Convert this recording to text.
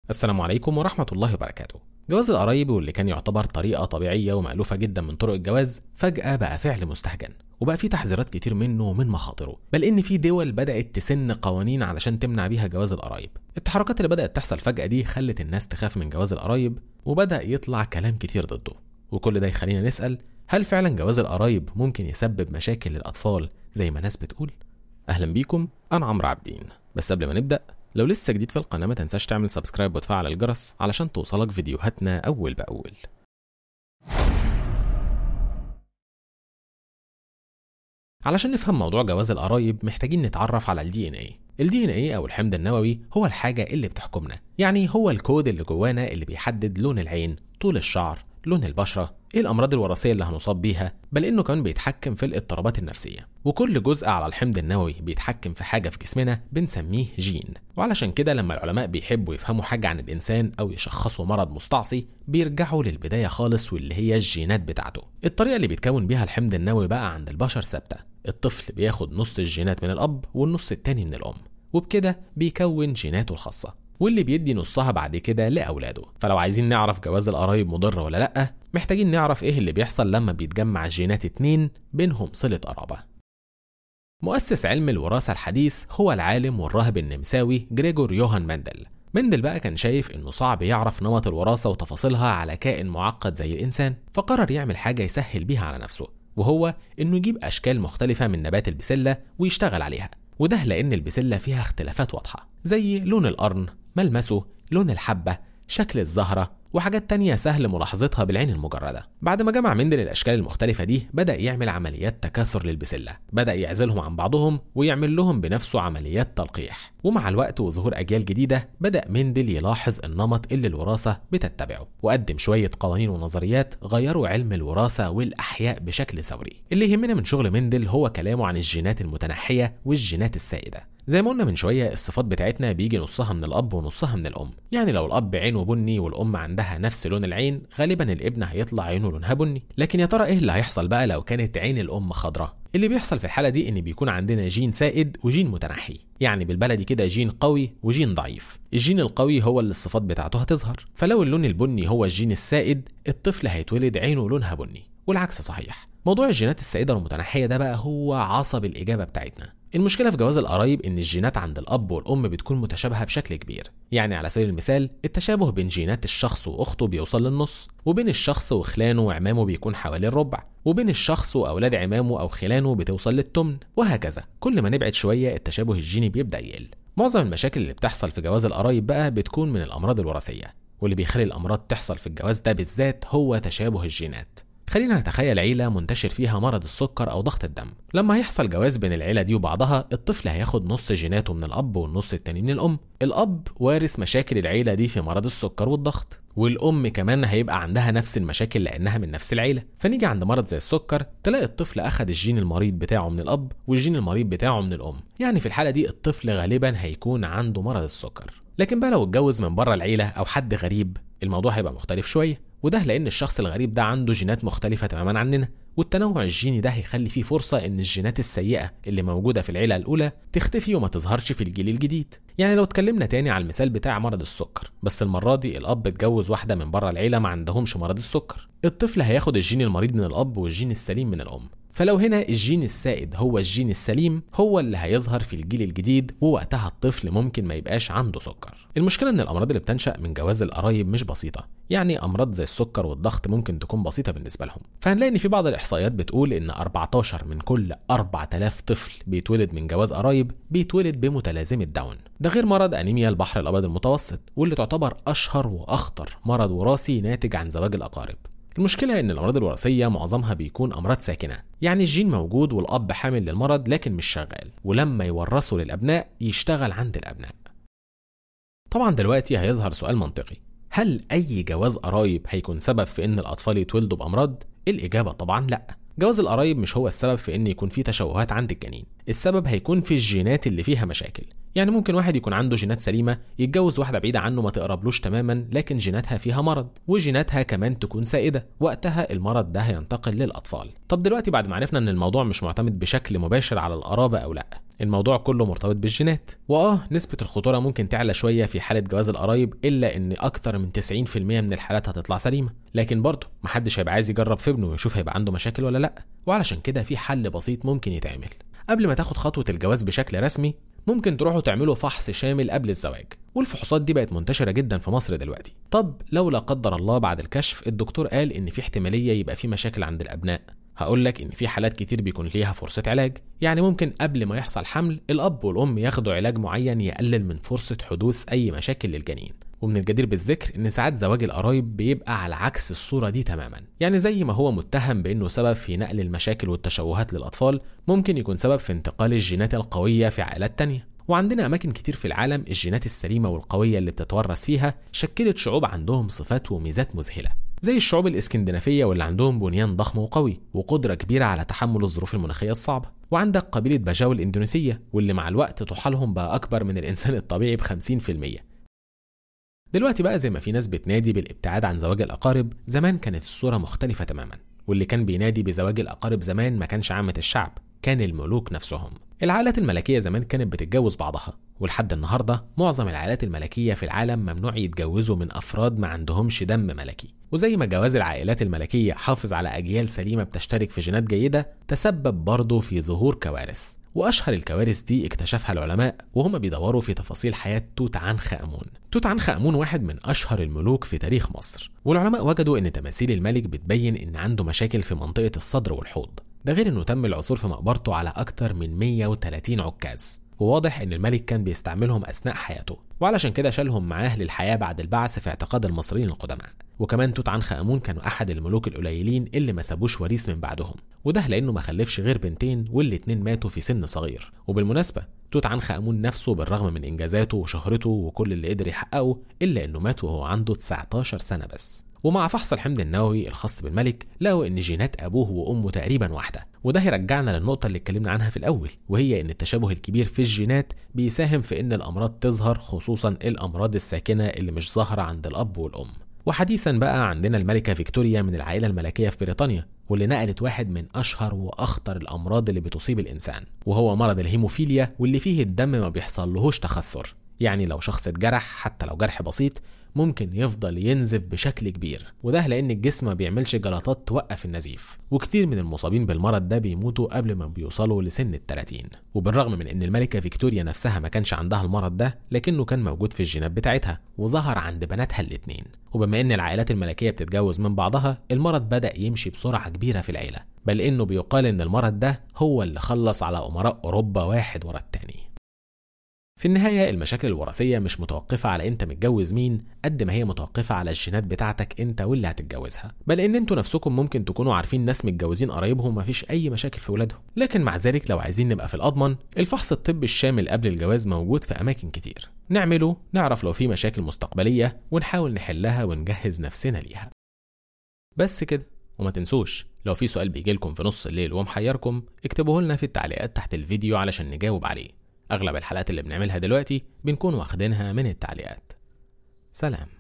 السلام عليكم ورحمة الله وبركاته جواز القرايب واللي كان يعتبر طريقة طبيعية ومألوفة جدا من طرق الجواز فجأة بقى فعل مستهجن وبقى في تحذيرات كتير منه ومن مخاطره بل ان في دول بدأت تسن قوانين علشان تمنع بيها جواز القرايب التحركات اللي بدأت تحصل فجأة دي خلت الناس تخاف من جواز القرايب وبدأ يطلع كلام كتير ضده وكل ده يخلينا نسأل هل فعلا جواز القرايب ممكن يسبب مشاكل للأطفال زي ما ناس بتقول؟ أهلا بيكم أنا عمرو عابدين بس قبل ما نبدأ لو لسه جديد في القناة ما تنساش تعمل سبسكرايب وتفعل الجرس علشان توصلك فيديوهاتنا أول بأول علشان نفهم موضوع جواز القرايب محتاجين نتعرف على الدي ان اي الدي ان اي او الحمض النووي هو الحاجة اللي بتحكمنا يعني هو الكود اللي جوانا اللي بيحدد لون العين طول الشعر لون البشرة ايه الامراض الوراثيه اللي هنصاب بيها بل انه كمان بيتحكم في الاضطرابات النفسيه وكل جزء على الحمض النووي بيتحكم في حاجه في جسمنا بنسميه جين وعلشان كده لما العلماء بيحبوا يفهموا حاجه عن الانسان او يشخصوا مرض مستعصي بيرجعوا للبدايه خالص واللي هي الجينات بتاعته الطريقه اللي بيتكون بيها الحمض النووي بقى عند البشر ثابته الطفل بياخد نص الجينات من الاب والنص التاني من الام وبكده بيكون جيناته الخاصه واللي بيدي نصها بعد كده لأولاده فلو عايزين نعرف جواز القرايب مضر ولا لأ محتاجين نعرف إيه اللي بيحصل لما بيتجمع جينات اتنين بينهم صلة قرابة مؤسس علم الوراثة الحديث هو العالم والراهب النمساوي جريجور يوهان مندل مندل بقى كان شايف انه صعب يعرف نمط الوراثة وتفاصيلها على كائن معقد زي الانسان فقرر يعمل حاجة يسهل بيها على نفسه وهو انه يجيب اشكال مختلفة من نبات البسلة ويشتغل عليها وده لان البسلة فيها اختلافات واضحة زي لون القرن ملمسه لون الحبة شكل الزهرة وحاجات تانية سهل ملاحظتها بالعين المجردة بعد ما جمع مندل الأشكال المختلفة دي بدأ يعمل عمليات تكاثر للبسلة بدأ يعزلهم عن بعضهم ويعمل لهم بنفسه عمليات تلقيح ومع الوقت وظهور أجيال جديدة بدأ مندل يلاحظ النمط اللي الوراثة بتتبعه وقدم شوية قوانين ونظريات غيروا علم الوراثة والأحياء بشكل ثوري اللي يهمنا من شغل مندل هو كلامه عن الجينات المتنحية والجينات السائدة زي ما قلنا من شويه الصفات بتاعتنا بيجي نصها من الاب ونصها من الام يعني لو الاب عينه بني والام عندها نفس لون العين غالبا الابن هيطلع عينه لونها بني لكن يا ترى ايه اللي هيحصل بقى لو كانت عين الام خضراء اللي بيحصل في الحاله دي ان بيكون عندنا جين سائد وجين متنحي يعني بالبلدي كده جين قوي وجين ضعيف الجين القوي هو اللي الصفات بتاعته هتظهر فلو اللون البني هو الجين السائد الطفل هيتولد عينه لونها بني والعكس صحيح موضوع الجينات السائده والمتنحيه ده بقى هو عصب الاجابه بتاعتنا المشكله في جواز القرايب ان الجينات عند الاب والام بتكون متشابهه بشكل كبير يعني على سبيل المثال التشابه بين جينات الشخص واخته بيوصل للنص وبين الشخص وخلانه وعمامه بيكون حوالي الربع وبين الشخص واولاد عمامه او خلانه بتوصل للتمن وهكذا كل ما نبعد شويه التشابه الجيني بيبدا يقل معظم المشاكل اللي بتحصل في جواز القرايب بقى بتكون من الامراض الوراثيه واللي بيخلي الامراض تحصل في الجواز ده بالذات هو تشابه الجينات خلينا نتخيل عيلة منتشر فيها مرض السكر أو ضغط الدم لما هيحصل جواز بين العيلة دي وبعضها الطفل هياخد نص جيناته من الأب والنص التاني من الأم الأب وارث مشاكل العيلة دي في مرض السكر والضغط والأم كمان هيبقى عندها نفس المشاكل لأنها من نفس العيلة فنيجي عند مرض زي السكر تلاقي الطفل أخد الجين المريض بتاعه من الأب والجين المريض بتاعه من الأم يعني في الحالة دي الطفل غالبا هيكون عنده مرض السكر لكن بقى لو اتجوز من بره العيلة أو حد غريب الموضوع هيبقى مختلف شوية وده لأن الشخص الغريب ده عنده جينات مختلفة تماما عننا والتنوع الجيني ده هيخلي فيه فرصة إن الجينات السيئة اللي موجودة في العيلة الأولى تختفي وما تظهرش في الجيل الجديد يعني لو اتكلمنا تاني على المثال بتاع مرض السكر بس المرة دي الأب اتجوز واحدة من بره العيلة ما عندهمش مرض السكر الطفل هياخد الجين المريض من الأب والجين السليم من الأم فلو هنا الجين السائد هو الجين السليم هو اللي هيظهر في الجيل الجديد ووقتها الطفل ممكن ما يبقاش عنده سكر المشكله ان الامراض اللي بتنشا من جواز القرايب مش بسيطه يعني امراض زي السكر والضغط ممكن تكون بسيطه بالنسبه لهم فهنلاقي ان في بعض الاحصائيات بتقول ان 14 من كل 4000 طفل بيتولد من جواز قرايب بيتولد بمتلازمه داون ده غير مرض انيميا البحر الابيض المتوسط واللي تعتبر اشهر واخطر مرض وراثي ناتج عن زواج الاقارب المشكلة إن الأمراض الوراثية معظمها بيكون أمراض ساكنة، يعني الجين موجود والأب حامل للمرض لكن مش شغال، ولما يورثه للأبناء يشتغل عند الأبناء. طبعا دلوقتي هيظهر سؤال منطقي، هل أي جواز قرايب هيكون سبب في إن الأطفال يتولدوا بأمراض؟ الإجابة طبعا لأ. جواز القرايب مش هو السبب في ان يكون في تشوهات عند الجنين السبب هيكون في الجينات اللي فيها مشاكل يعني ممكن واحد يكون عنده جينات سليمه يتجوز واحده بعيده عنه ما تقربلوش تماما لكن جيناتها فيها مرض وجيناتها كمان تكون سائده وقتها المرض ده هينتقل للاطفال طب دلوقتي بعد ما عرفنا ان الموضوع مش معتمد بشكل مباشر على القرابه او لا الموضوع كله مرتبط بالجينات واه نسبة الخطورة ممكن تعلى شوية في حالة جواز القرايب إلا إن أكتر من 90% من الحالات هتطلع سليمة لكن برضه محدش هيبقى عايز يجرب في ابنه ويشوف هيبقى عنده مشاكل ولا لأ وعلشان كده في حل بسيط ممكن يتعمل قبل ما تاخد خطوة الجواز بشكل رسمي ممكن تروحوا تعملوا فحص شامل قبل الزواج والفحوصات دي بقت منتشرة جدا في مصر دلوقتي طب لو لا قدر الله بعد الكشف الدكتور قال إن في احتمالية يبقى في مشاكل عند الأبناء هقول لك ان في حالات كتير بيكون ليها فرصه علاج يعني ممكن قبل ما يحصل حمل الاب والام ياخدوا علاج معين يقلل من فرصه حدوث اي مشاكل للجنين ومن الجدير بالذكر ان ساعات زواج القرايب بيبقى على عكس الصوره دي تماما يعني زي ما هو متهم بانه سبب في نقل المشاكل والتشوهات للاطفال ممكن يكون سبب في انتقال الجينات القويه في عائلات تانية وعندنا أماكن كتير في العالم الجينات السليمة والقوية اللي بتتورث فيها شكلت شعوب عندهم صفات وميزات مذهلة زي الشعوب الاسكندنافية واللي عندهم بنيان ضخم وقوي وقدرة كبيرة على تحمل الظروف المناخية الصعبة وعندك قبيلة باجاو الإندونيسية واللي مع الوقت طحالهم بقى أكبر من الإنسان الطبيعي ب 50% دلوقتي بقى زي ما في ناس بتنادي بالابتعاد عن زواج الأقارب زمان كانت الصورة مختلفة تماما واللي كان بينادي بزواج الأقارب زمان ما كانش عامة الشعب كان الملوك نفسهم العائلات الملكية زمان كانت بتتجوز بعضها ولحد النهاردة معظم العائلات الملكية في العالم ممنوع يتجوزوا من أفراد ما عندهمش دم ملكي وزي ما جواز العائلات الملكية حافظ على أجيال سليمة بتشترك في جينات جيدة تسبب برضه في ظهور كوارث وأشهر الكوارث دي اكتشفها العلماء وهم بيدوروا في تفاصيل حياة توت عنخ آمون توت عنخ آمون واحد من أشهر الملوك في تاريخ مصر والعلماء وجدوا إن تماثيل الملك بتبين إن عنده مشاكل في منطقة الصدر والحوض ده غير إنه تم العثور في مقبرته على أكتر من 130 عكاز وواضح ان الملك كان بيستعملهم اثناء حياته وعلشان كده شالهم معاه للحياه بعد البعث في اعتقاد المصريين القدماء وكمان توت عنخ امون كانوا احد الملوك القليلين اللي ما سابوش وريث من بعدهم وده لانه ما خلفش غير بنتين والاتنين ماتوا في سن صغير وبالمناسبه توت عنخ امون نفسه بالرغم من انجازاته وشهرته وكل اللي قدر يحققه الا انه مات وهو عنده 19 سنه بس ومع فحص الحمض النووي الخاص بالملك لقوا ان جينات ابوه وامه تقريبا واحده وده هيرجعنا للنقطه اللي اتكلمنا عنها في الاول وهي ان التشابه الكبير في الجينات بيساهم في ان الامراض تظهر خصوصا الامراض الساكنه اللي مش ظاهره عند الاب والام وحديثا بقى عندنا الملكه فيكتوريا من العائله الملكيه في بريطانيا واللي نقلت واحد من اشهر واخطر الامراض اللي بتصيب الانسان وهو مرض الهيموفيليا واللي فيه الدم ما بيحصلهوش تخثر يعني لو شخص اتجرح حتى لو جرح بسيط ممكن يفضل ينزف بشكل كبير وده لان الجسم ما بيعملش جلطات توقف النزيف وكتير من المصابين بالمرض ده بيموتوا قبل ما بيوصلوا لسن ال 30 وبالرغم من ان الملكه فيكتوريا نفسها ما كانش عندها المرض ده لكنه كان موجود في الجينات بتاعتها وظهر عند بناتها الاتنين وبما ان العائلات الملكيه بتتجوز من بعضها المرض بدا يمشي بسرعه كبيره في العيله بل انه بيقال ان المرض ده هو اللي خلص على امراء اوروبا واحد ورا التاني في النهاية المشاكل الوراثية مش متوقفة على انت متجوز مين قد ما هي متوقفة على الجينات بتاعتك انت واللي هتتجوزها بل ان انتوا نفسكم ممكن تكونوا عارفين ناس متجوزين قرايبهم مفيش اي مشاكل في ولادهم لكن مع ذلك لو عايزين نبقى في الاضمن الفحص الطبي الشامل قبل الجواز موجود في اماكن كتير نعمله نعرف لو في مشاكل مستقبلية ونحاول نحلها ونجهز نفسنا ليها بس كده وما تنسوش لو في سؤال بيجيلكم في نص الليل ومحيركم اكتبوه لنا في التعليقات تحت الفيديو علشان نجاوب عليه أغلب الحلقات اللي بنعملها دلوقتي بنكون واخدينها من التعليقات سلام